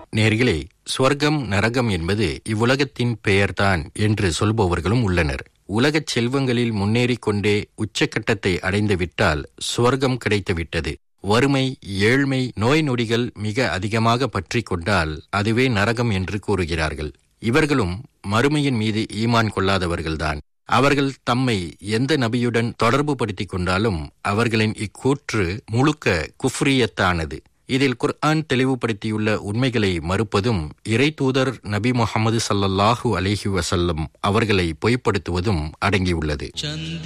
நேர்களே ஸ்வர்க்கம் நரகம் என்பது இவ்வுலகத்தின் பெயர்தான் என்று சொல்பவர்களும் உள்ளனர் உலகச் செல்வங்களில் முன்னேறிக் கொண்டே உச்சக்கட்டத்தை அடைந்து விட்டால் சுவர்க்கம் கிடைத்துவிட்டது வறுமை ஏழ்மை நோய் நொடிகள் மிக அதிகமாக பற்றி கொண்டால் அதுவே நரகம் என்று கூறுகிறார்கள் இவர்களும் மறுமையின் மீது ஈமான் கொள்ளாதவர்கள்தான் அவர்கள் தம்மை எந்த நபியுடன் தொடர்பு படுத்திக் கொண்டாலும் அவர்களின் இக்கூற்று முழுக்க குஃப்ரியத்தானது இதில் குர்ஆன் தெளிவுபடுத்தியுள்ள உண்மைகளை மறுப்பதும் இறை தூதர் நபி முகமது சல்லல்லாஹு அலிஹி வசல்லம் அவர்களை பொய்ப்படுத்துவதும் அடங்கியுள்ளது